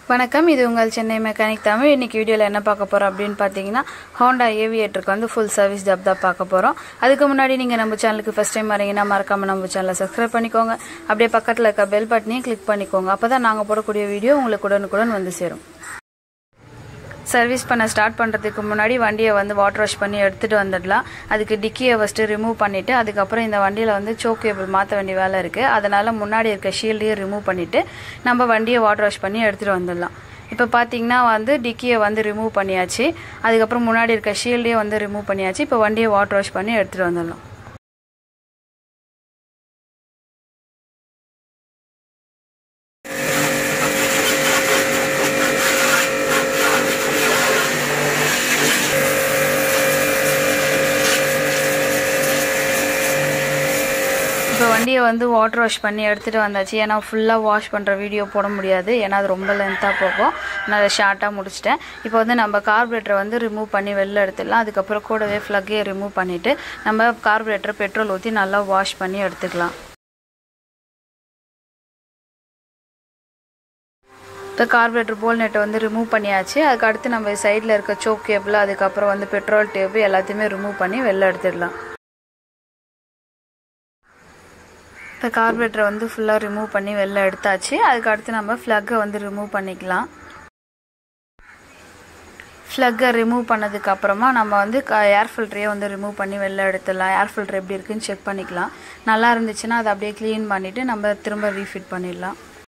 வணக்கம் இது உங்கள் சென்னை மெக்கானிக் தமிழ் இன்னைக்கு வீடியோவில் என்ன பார்க்க போகிறோம் அப்படின்னு பார்த்தீங்கன்னா ஹோண்டா ஏவியேட்டருக்கு வந்து ஃபுல் சர்வீஸ் ஜாப் தான் பார்க்க போகிறோம் அதுக்கு முன்னாடி நீங்கள் நம்ம சேனலுக்கு ஃபஸ்ட் டைம் வரீங்கன்னா மறக்காமல் நம்ம சேனலை சப்ஸ்கிரைப் பண்ணிக்கோங்க அப்படியே பக்கத்தில் இருக்க பெல் பட்டனையும் கிளிக் பண்ணிக்கோங்க அப்போ தான் நாங்கள் போடக்கூடிய வீடியோ உங்களுக்கு உடனுக்குடன் வந்து சேரும் சர்வீஸ் பண்ண ஸ்டார்ட் பண்ணுறதுக்கு முன்னாடி வண்டியை வந்து வாட்டர் வாஷ் பண்ணி எடுத்துகிட்டு வந்துடலாம் அதுக்கு டிக்கியை ஃபஸ்ட்டு ரிமூவ் பண்ணிவிட்டு அதுக்கப்புறம் இந்த வண்டியில் வந்து சோக் கேபிள் மாற்ற வேண்டிய வேலை இருக்குது அதனால் முன்னாடி இருக்க ஷீல்டையும் ரிமூவ் பண்ணிவிட்டு நம்ம வண்டியை வாட்டர் வாஷ் பண்ணி எடுத்துகிட்டு வந்துடலாம் இப்போ பார்த்தீங்கன்னா வந்து டிக்கியை வந்து ரிமூவ் பண்ணியாச்சு அதுக்கப்புறம் முன்னாடி இருக்க ஷீல்டையும் வந்து ரிமூவ் பண்ணியாச்சு இப்போ வண்டியை வாட்டர் வாஷ் பண்ணி எடுத்துகிட்டு வந்துடலாம் இப்போ வண்டியை வந்து வாட்டர் வாஷ் பண்ணி எடுத்துகிட்டு வந்தாச்சு ஏன்னா ஃபுல்லாக வாஷ் பண்ணுற வீடியோ போட முடியாது ஏன்னா அது ரொம்ப லென்த்தாக போகும் நான் அதை ஷார்ட்டாக முடிச்சிட்டேன் இப்போ வந்து நம்ம கார்பரேட்டரை வந்து ரிமூவ் பண்ணி வெளில எடுத்துடலாம் அதுக்கப்புறம் கூடவே ஃப்ளக்கையை ரிமூவ் பண்ணிவிட்டு நம்ம கார்பரேட்டரை பெட்ரோல் ஊற்றி நல்லா வாஷ் பண்ணி எடுத்துக்கலாம் இப்போ கார்பரேட்டர் போல் நெட்டை வந்து ரிமூவ் பண்ணியாச்சு அதுக்கு அடுத்து நம்ம சைடில் இருக்க சோக் கேபிள் அதுக்கப்புறம் வந்து பெட்ரோல் டேப்பு எல்லாத்தையுமே ரிமூவ் பண்ணி வெளில எடுத்துடலாம் இப்போ கார்பரேட்டரை வந்து ஃபுல்லாக ரிமூவ் பண்ணி வெளில எடுத்தாச்சு அதுக்கு அடுத்து நம்ம ஃப்ளக்கை வந்து ரிமூவ் பண்ணிக்கலாம் ஃப்ளக்கை ரிமூவ் பண்ணதுக்கு அப்புறமா நம்ம வந்து ஏர் ஃபில்டரையே வந்து ரிமூவ் பண்ணி வெளில எடுத்துடலாம் ஏர் ஃபில்டர் எப்படி இருக்குன்னு செக் பண்ணிக்கலாம் நல்லா இருந்துச்சுன்னா அதை அப்படியே க்ளீன் பண்ணிவிட்டு நம்ம திரும்ப ரீஃபிட் பண்ணிடலாம்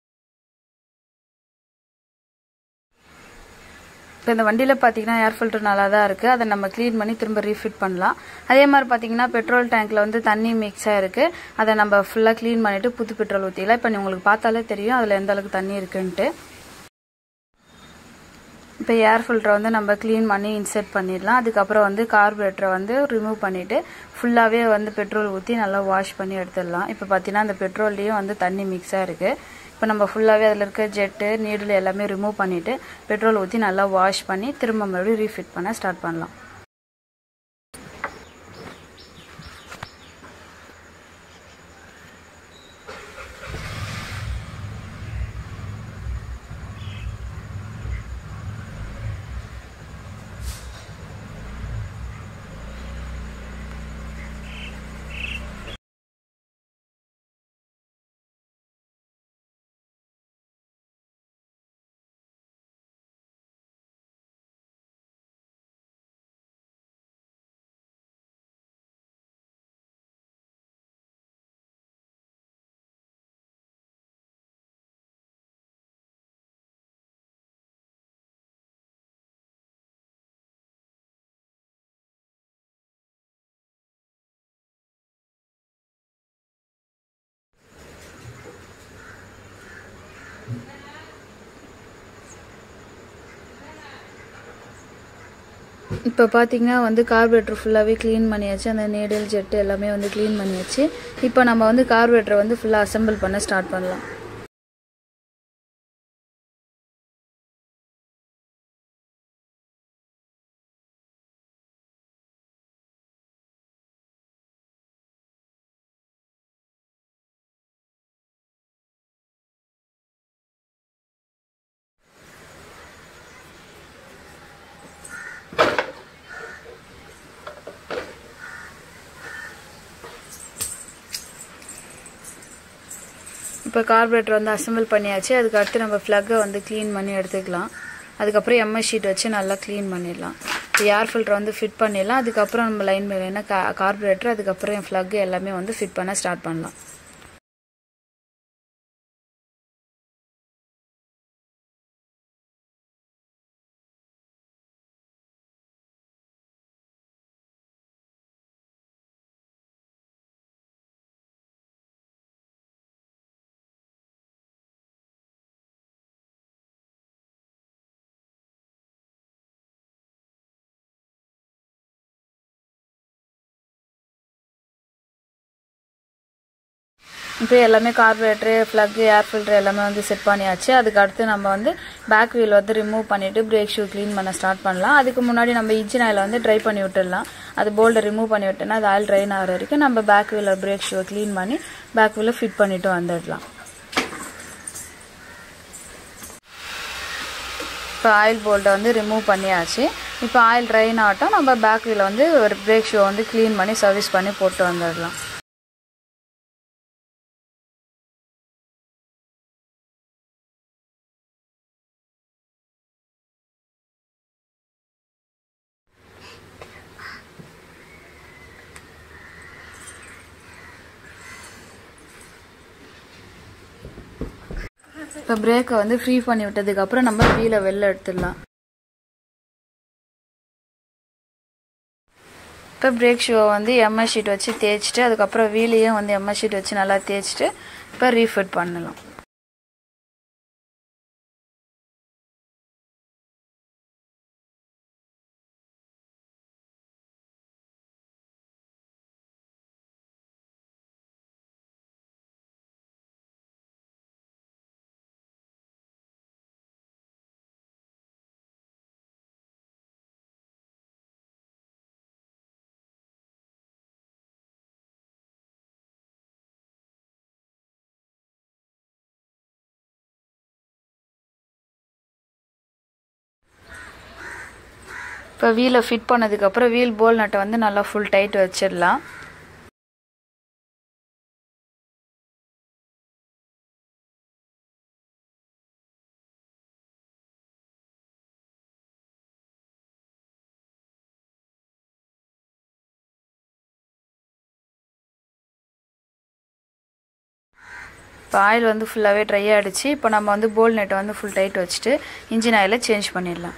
இப்போ இந்த வண்டியில் பார்த்தீங்கன்னா ஏர் ஃபில்டர் நல்லா தான் இருக்குது அதை நம்ம க்ளீன் பண்ணி திரும்ப ரீஃபிட் பண்ணலாம் அதே மாதிரி பார்த்தீங்கன்னா பெட்ரோல் டேங்க்கில் வந்து தண்ணி மிக்ஸாக இருக்குது அதை நம்ம ஃபுல்லாக க்ளீன் பண்ணிவிட்டு புது பெட்ரோல் ஊற்றிக்கலாம் இப்போ உங்களுக்கு பார்த்தாலே தெரியும் அதில் எந்த அளவுக்கு தண்ணி இருக்குன்ட்டு இப்போ ஏர் ஃபில்டரை வந்து நம்ம க்ளீன் பண்ணி இன்செர்ட் பண்ணிடலாம் அதுக்கப்புறம் வந்து கார்பரேட்டரை வந்து ரிமூவ் பண்ணிவிட்டு ஃபுல்லாகவே வந்து பெட்ரோல் ஊற்றி நல்லா வாஷ் பண்ணி எடுத்துடலாம் இப்போ பார்த்தீங்கன்னா அந்த பெட்ரோல்லையும் வந்து தண்ணி மிக்ஸாக இருக்குது இப்போ நம்ம ஃபுல்லாகவே அதில் இருக்க ஜெட்டு நீடில் எல்லாமே ரிமூவ் பண்ணிவிட்டு பெட்ரோல் ஊற்றி நல்லா வாஷ் பண்ணி திரும்ப மறுபடியும் ரீஃபிட் பண்ண ஸ்டார்ட் பண்ணலாம் இப்போ பார்த்தீங்கன்னா வந்து கார்பரேட்டர் ஃபுல்லாகவே க்ளீன் பண்ணியாச்சு அந்த நீடில் ஜெட்டு எல்லாமே வந்து க்ளீன் பண்ணியாச்சு இப்போ நம்ம வந்து கார்பரேட்டரை வந்து ஃபுல்லாக அசம்பிள் பண்ண ஸ்டார்ட் பண்ணலாம் இப்போ கார்பரேட்டர் வந்து அசம்பிள் பண்ணியாச்சு அதுக்கு அடுத்து நம்ம ஃப்ளக்கை வந்து க்ளீன் பண்ணி எடுத்துக்கலாம் அதுக்கப்புறம் எம்எஸ் ஷீட் வச்சு நல்லா க்ளீன் பண்ணிடலாம் இப்போ ஏர் ஃபில்டர் வந்து ஃபிட் பண்ணிடலாம் அதுக்கப்புறம் நம்ம லைன் மேலே என்ன கா கார்பரேட்டர் அதுக்கப்புறம் என் ஃப்ளக்கு எல்லாமே வந்து ஃபிட் பண்ண ஸ்டார்ட் பண்ணலாம் இப்போ எல்லாமே கார்பரேட்டரு ஃப்ளக்கு ஏர் ஃபில்டர் எல்லாமே வந்து செட் பண்ணியாச்சு அதுக்கு அடுத்து நம்ம வந்து பேக் வீல் வந்து ரிமூவ் பண்ணிவிட்டு பிரேக் ஷூ க்ளீன் பண்ண ஸ்டார்ட் பண்ணலாம் அதுக்கு முன்னாடி நம்ம இன்ஜின் ஆயில் வந்து ட்ரை பண்ணி விட்டுடலாம் அது போல்டை ரிமூவ் பண்ணி விட்டோன்னா அது ஆயில் ட்ரைன் ஆகிற வரைக்கும் நம்ம பேக் வீலில் பிரேக் ஷூவை க்ளீன் பண்ணி பேக் வீலில் ஃபிட் பண்ணிவிட்டு வந்துடலாம் இப்போ ஆயில் போல்ட்டை வந்து ரிமூவ் பண்ணியாச்சு இப்போ ஆயில் ட்ரைன் ஆகட்டும் நம்ம பேக் வீல வந்து ஒரு பிரேக் ஷூ வந்து க்ளீன் பண்ணி சர்வீஸ் பண்ணி போட்டு வந்துடலாம் இப்போ பிரேக்கை வந்து ஃப்ரீ பண்ணி விட்டதுக்கப்புறம் நம்ம வீலை வெளில எடுத்துடலாம் இப்போ பிரேக் ஷூவை வந்து எம்எஸ் ஷீட் வச்சு தேய்ச்சிட்டு அதுக்கப்புறம் வீலையும் வந்து எம்எஸ் ஷீட் வச்சு நல்லா தேய்ச்சிட்டு இப்போ ரீஃபிட் பண்ணலாம் இப்போ வீலை ஃபிட் பண்ணதுக்கப்புறம் வீல் போல் நட்டை வந்து நல்லா ஃபுல் டைட் வச்சிடலாம் இப்போ ஆயில் வந்து ஃபுல்லாகவே ட்ரை ஆகிடுச்சு இப்போ நம்ம வந்து போல் நெட்டை வந்து ஃபுல் டைட் வச்சுட்டு இன்ஜின் ஆயிலை சேஞ்ச் பண்ணிடலாம்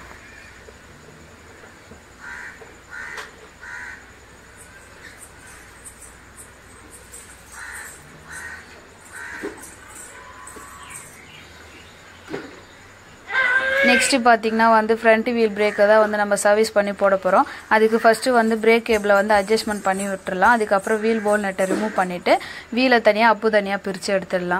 நெக்ஸ்ட்டு பார்த்தீங்கன்னா வந்து ஃப்ரண்ட் வீல் பிரேக்கை தான் வந்து நம்ம சர்வீஸ் பண்ணி போட போகிறோம் அதுக்கு ஃபஸ்ட்டு வந்து பிரேக் கேபிளை வந்து அட்ஜஸ்ட்மெண்ட் பண்ணி விட்டுறலாம் அதுக்கப்புறம் வீல் போல் நெட்டை ரிமூவ் பண்ணிவிட்டு வீலை தனியாக அப்பு தனியாக பிரித்து எடுத்துடலாம்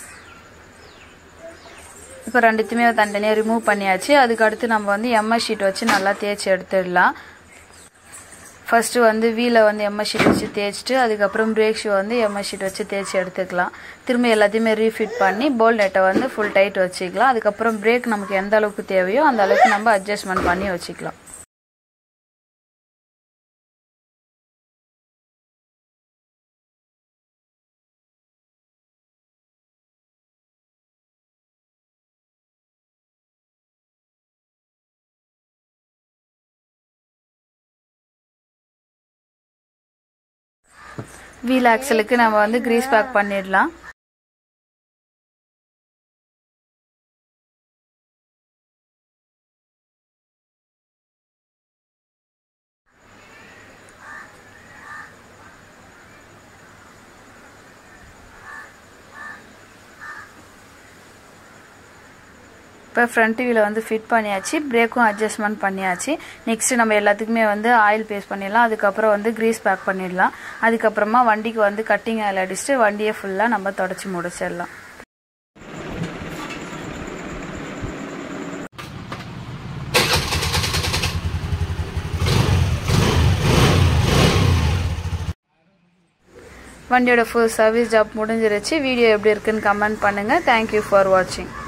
இப்போ ரெண்டுத்தையுமே தனித்தனியாக ரிமூவ் பண்ணியாச்சு அதுக்கு அடுத்து நம்ம வந்து எம்எஸ் ஷீட் வச்சு நல்லா தேய்ச்சி எடுத்துடலாம் ஃபஸ்ட்டு வந்து வீலை வந்து எம்எஸ் ஷீட் வச்சு தேய்ச்சிட்டு அதுக்கப்புறம் பிரேக் ஷூ வந்து எம்எஸ் ஷீட் வச்சு தேய்ச்சி எடுத்துக்கலாம் திரும்ப எல்லாத்தையுமே ரீஃபிட் பண்ணி போல் நெட்டை வந்து ஃபுல் டைட் வச்சுக்கலாம் அதுக்கப்புறம் பிரேக் நமக்கு எந்த அளவுக்கு தேவையோ அந்த அளவுக்கு நம்ம அட்ஜஸ்ட்மெண்ட் பண்ணி வச்சுக்கலாம் வீல் ஆக்சலுக்கு நம்ம வந்து கிரீஸ் பேக் பண்ணிடலாம் இப்போ ஃப்ரண்ட் வீலை வந்து ஃபிட் பண்ணியாச்சு பிரேக்கும் அட்ஜஸ்ட்மெண்ட் பண்ணியாச்சு நெக்ஸ்ட் நம்ம எல்லாத்துக்குமே வந்து ஆயில் பேஸ்ட் பண்ணிடலாம் அதுக்கப்புறம் வந்து க்ரீஸ் பேக் பண்ணிடலாம் அதுக்கப்புறமா வண்டிக்கு வந்து கட்டிங் ஆயில் அடிச்சுட்டு வண்டியை ஃபுல்லாக நம்ம தொடச்சி முடிச்சிடலாம் வண்டியோட ஃபுல் சர்வீஸ் ஜாப் முடிஞ்சிருச்சு வீடியோ எப்படி இருக்குன்னு கமெண்ட் பண்ணுங்கள் தேங்க்யூ ஃபார் வாட்சிங்